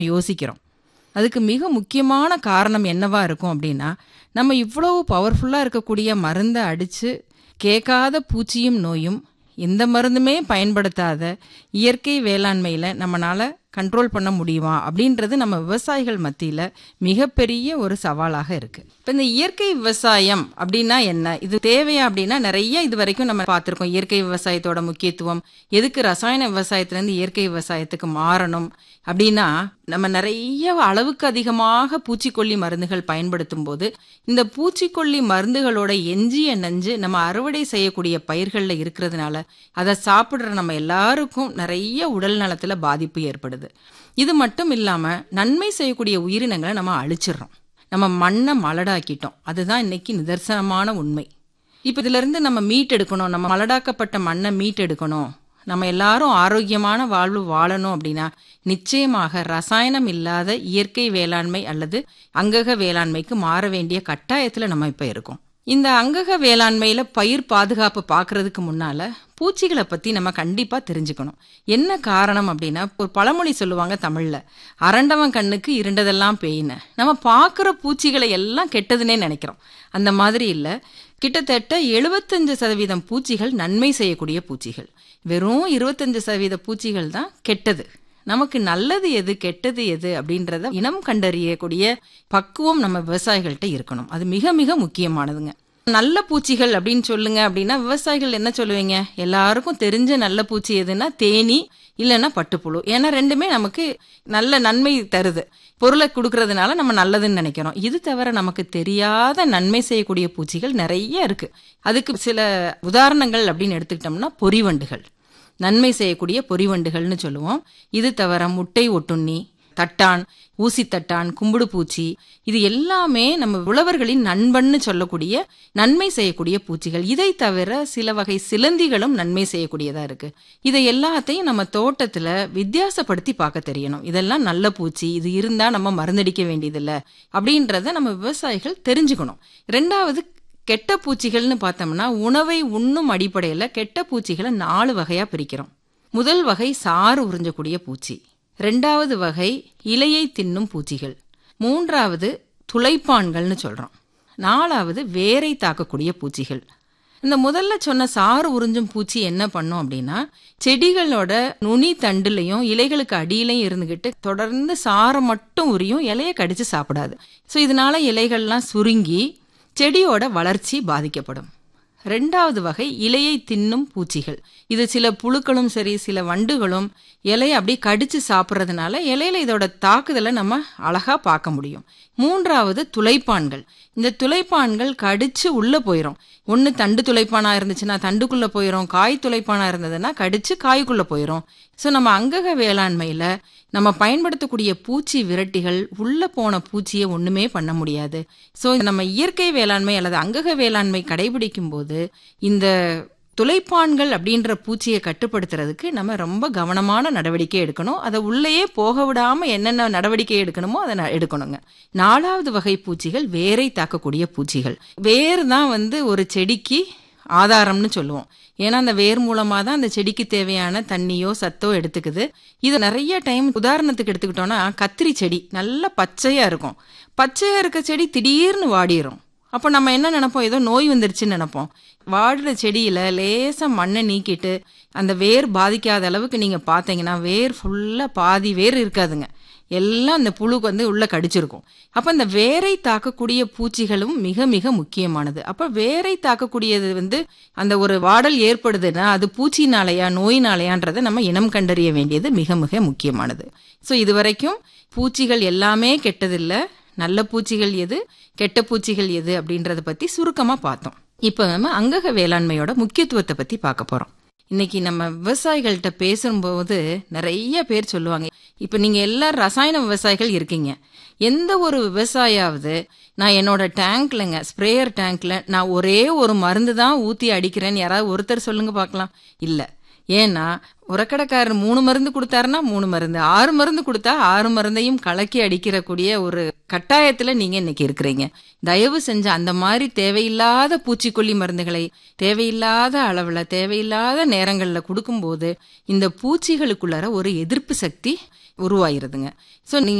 யோசிக்கிறோம் அதுக்கு மிக முக்கியமான காரணம் என்னவா இருக்கும் அப்படின்னா நம்ம இவ்வளவு பவர்ஃபுல்லாக இருக்கக்கூடிய மருந்தை அடித்து கேட்காத பூச்சியும் நோயும் எந்த மருந்துமே பயன்படுத்தாத இயற்கை வேளாண்மையில் நம்மளால் கண்ட்ரோல் பண்ண முடியுமா அப்படின்றது நம்ம விவசாயிகள் மத்தியில் மிகப்பெரிய ஒரு சவாலாக இருக்குது இப்போ இந்த இயற்கை விவசாயம் அப்படின்னா என்ன இது தேவையா அப்படின்னா நிறைய இது வரைக்கும் நம்ம பார்த்துருக்கோம் இயற்கை விவசாயத்தோட முக்கியத்துவம் எதுக்கு ரசாயன விவசாயத்துலேருந்து இயற்கை விவசாயத்துக்கு மாறணும் அப்படின்னா நம்ம நிறைய அளவுக்கு அதிகமாக பூச்சிக்கொல்லி மருந்துகள் பயன்படுத்தும் போது இந்த பூச்சிக்கொல்லி மருந்துகளோட எஞ்சிய நஞ்சு நம்ம அறுவடை செய்யக்கூடிய பயிர்களில் இருக்கிறதுனால அதை சாப்பிட்ற நம்ம எல்லாருக்கும் நிறைய உடல் நலத்தில் பாதிப்பு ஏற்படுது இது மட்டும் இல்லாமல் நன்மை செய்யக்கூடிய உயிரினங்களை நம்ம அழிச்சிடுறோம் நம்ம மண்ணை மலடாக்கிட்டோம் அதுதான் இன்னைக்கு நிதர்சனமான உண்மை இப்போ இதிலிருந்து நம்ம மீட்டெடுக்கணும் நம்ம மலடாக்கப்பட்ட மண்ணை மீட்டெடுக்கணும் நம்ம எல்லாரும் ஆரோக்கியமான வாழ்வு வாழணும் அப்படின்னா நிச்சயமாக ரசாயனம் இல்லாத இயற்கை வேளாண்மை அல்லது அங்கக வேளாண்மைக்கு மாற வேண்டிய கட்டாயத்தில் நம்ம இப்போ இருக்கோம் இந்த அங்கக வேளாண்மையில் பயிர் பாதுகாப்பு பார்க்கறதுக்கு முன்னால பூச்சிகளை பற்றி நம்ம கண்டிப்பாக தெரிஞ்சுக்கணும் என்ன காரணம் அப்படின்னா ஒரு பழமொழி சொல்லுவாங்க தமிழில் அரண்டவன் கண்ணுக்கு இருண்டதெல்லாம் பேயின நம்ம பார்க்குற பூச்சிகளை எல்லாம் கெட்டதுன்னே நினைக்கிறோம் அந்த மாதிரி இல்லை கிட்டத்தட்ட எழுபத்தஞ்சு சதவீதம் பூச்சிகள் நன்மை செய்யக்கூடிய பூச்சிகள் வெறும் இருபத்தஞ்சு சதவீத பூச்சிகள் தான் கெட்டது நமக்கு நல்லது எது கெட்டது எது அப்படின்றத இனம் கண்டறியக்கூடிய பக்குவம் நம்ம விவசாயிகள்கிட்ட இருக்கணும் அது மிக மிக முக்கியமானதுங்க நல்ல பூச்சிகள் அப்படின்னு சொல்லுங்க அப்படின்னா விவசாயிகள் என்ன சொல்லுவீங்க எல்லாருக்கும் தெரிஞ்ச நல்ல பூச்சி எதுன்னா தேனி இல்லைன்னா பட்டுப்புழு ஏன்னா ரெண்டுமே நமக்கு நல்ல நன்மை தருது பொருளை கொடுக்கறதுனால நம்ம நல்லதுன்னு நினைக்கிறோம் இது தவிர நமக்கு தெரியாத நன்மை செய்யக்கூடிய பூச்சிகள் நிறைய இருக்கு அதுக்கு சில உதாரணங்கள் அப்படின்னு எடுத்துக்கிட்டோம்னா பொறிவண்டுகள் நன்மை செய்யக்கூடிய பொறிவண்டுகள்னு சொல்லுவோம் இது தவிர முட்டை ஒட்டுண்ணி தட்டான் ஊசி தட்டான் கும்பிடு பூச்சி இது எல்லாமே நம்ம உழவர்களின் நண்பன்னு சொல்லக்கூடிய நன்மை செய்யக்கூடிய பூச்சிகள் இதை தவிர சில வகை சிலந்திகளும் நன்மை செய்யக்கூடியதா இருக்கு இதை எல்லாத்தையும் நம்ம தோட்டத்துல வித்தியாசப்படுத்தி பார்க்க தெரியணும் இதெல்லாம் நல்ல பூச்சி இது இருந்தா நம்ம மருந்தடிக்க வேண்டியதில்லை அப்படின்றத நம்ம விவசாயிகள் தெரிஞ்சுக்கணும் ரெண்டாவது கெட்ட பூச்சிகள்னு பார்த்தோம்னா உணவை உண்ணும் அடிப்படையில் கெட்ட பூச்சிகளை நாலு வகையாக பிரிக்கிறோம் முதல் வகை சாறு உறிஞ்சக்கூடிய பூச்சி ரெண்டாவது வகை இலையை தின்னும் பூச்சிகள் மூன்றாவது துளைப்பான்கள்னு சொல்கிறோம் நாலாவது வேரை தாக்கக்கூடிய பூச்சிகள் இந்த முதல்ல சொன்ன சாறு உறிஞ்சும் பூச்சி என்ன பண்ணும் அப்படின்னா செடிகளோட நுனி தண்டுலையும் இலைகளுக்கு அடியிலையும் இருந்துகிட்டு தொடர்ந்து சாரை மட்டும் உரியும் இலையை கடிச்சு சாப்பிடாது ஸோ இதனால இலைகள்லாம் சுருங்கி செடியோட வளர்ச்சி பாதிக்கப்படும் ரெண்டாவது வகை இலையை தின்னும் பூச்சிகள் இது சில புழுக்களும் சரி சில வண்டுகளும் இலையை அப்படியே கடிச்சு சாப்பிட்றதுனால இலையில இதோட தாக்குதலை நம்ம அழகா பார்க்க முடியும் மூன்றாவது துளைப்பான்கள் இந்த துளைப்பான்கள் கடிச்சு உள்ள போயிடும் ஒன்று தண்டு துளைப்பானா இருந்துச்சுன்னா தண்டுக்குள்ள போயிடும் காய் துளைப்பானா இருந்ததுன்னா கடிச்சு காய்க்குள்ள போயிடும் ஸோ நம்ம அங்கக வேளாண்மையில நம்ம பயன்படுத்தக்கூடிய பூச்சி விரட்டிகள் உள்ள போன பூச்சியை ஒண்ணுமே பண்ண முடியாது ஸோ நம்ம இயற்கை வேளாண்மை அல்லது அங்கக வேளாண்மை கடைபிடிக்கும் போது இந்த துளைப்பான்கள் அப்படின்ற பூச்சியை கட்டுப்படுத்துறதுக்கு நம்ம ரொம்ப கவனமான நடவடிக்கை எடுக்கணும் அதை உள்ளேயே போக விடாம என்னென்ன நடவடிக்கை எடுக்கணுமோ அதை எடுக்கணுங்க நாலாவது வகை பூச்சிகள் வேரை தாக்கக்கூடிய பூச்சிகள் வேர் தான் வந்து ஒரு செடிக்கு ஆதாரம்னு சொல்லுவோம் ஏன்னா அந்த வேர் மூலமாக தான் அந்த செடிக்கு தேவையான தண்ணியோ சத்தோ எடுத்துக்குது இது நிறைய டைம் உதாரணத்துக்கு எடுத்துக்கிட்டோம்னா கத்திரி செடி நல்லா பச்சையாக இருக்கும் பச்சையாக இருக்க செடி திடீர்னு வாடிரும் அப்போ நம்ம என்ன நினைப்போம் ஏதோ நோய் வந்துருச்சுன்னு நினைப்போம் வாடுற செடியில் லேசாக மண்ணை நீக்கிட்டு அந்த வேர் பாதிக்காத அளவுக்கு நீங்கள் பார்த்தீங்கன்னா வேர் ஃபுல்லாக பாதி வேர் இருக்காதுங்க எல்லாம் அந்த புழுக்கு வந்து உள்ள கடிச்சிருக்கும் அப்போ இந்த வேரை தாக்கக்கூடிய பூச்சிகளும் மிக மிக முக்கியமானது அப்போ வேரை தாக்கக்கூடியது வந்து அந்த ஒரு வாடல் ஏற்படுதுன்னா அது பூச்சினாலையா நோயினாலையான்றதை நம்ம இனம் கண்டறிய வேண்டியது மிக மிக முக்கியமானது ஸோ இது வரைக்கும் பூச்சிகள் எல்லாமே கெட்டதில்லை நல்ல பூச்சிகள் எது கெட்ட பூச்சிகள் எது அப்படின்றத பற்றி சுருக்கமாக பார்த்தோம் இப்போ நம்ம அங்கக வேளாண்மையோட முக்கியத்துவத்தை பற்றி பார்க்க போகிறோம் இன்னைக்கு நம்ம விவசாயிகள்கிட்ட பேசும்போது நிறைய பேர் சொல்லுவாங்க இப்போ நீங்கள் எல்லாரும் ரசாயன விவசாயிகள் இருக்கீங்க எந்த ஒரு விவசாயாவது நான் என்னோட டேங்க்லங்க ஸ்ப்ரேயர் டேங்க்ல நான் ஒரே ஒரு மருந்து தான் ஊற்றி அடிக்கிறேன்னு யாராவது ஒருத்தர் சொல்லுங்க பார்க்கலாம் இல்லை ஏன்னா உரக்கடைக்காரர் மூணு மருந்து கொடுத்தாருன்னா மூணு மருந்து ஆறு மருந்து கொடுத்தா ஆறு மருந்தையும் கலக்கி அடிக்கிறக்கூடிய ஒரு கட்டாயத்துல நீங்க இன்னைக்கு இருக்கிறீங்க தயவு செஞ்சு அந்த மாதிரி தேவையில்லாத பூச்சிக்கொல்லி மருந்துகளை தேவையில்லாத அளவுல தேவையில்லாத நேரங்கள்ல கொடுக்கும்போது இந்த பூச்சிகளுக்குள்ளார ஒரு எதிர்ப்பு சக்தி உருவாயிருதுங்க ஸோ நீங்க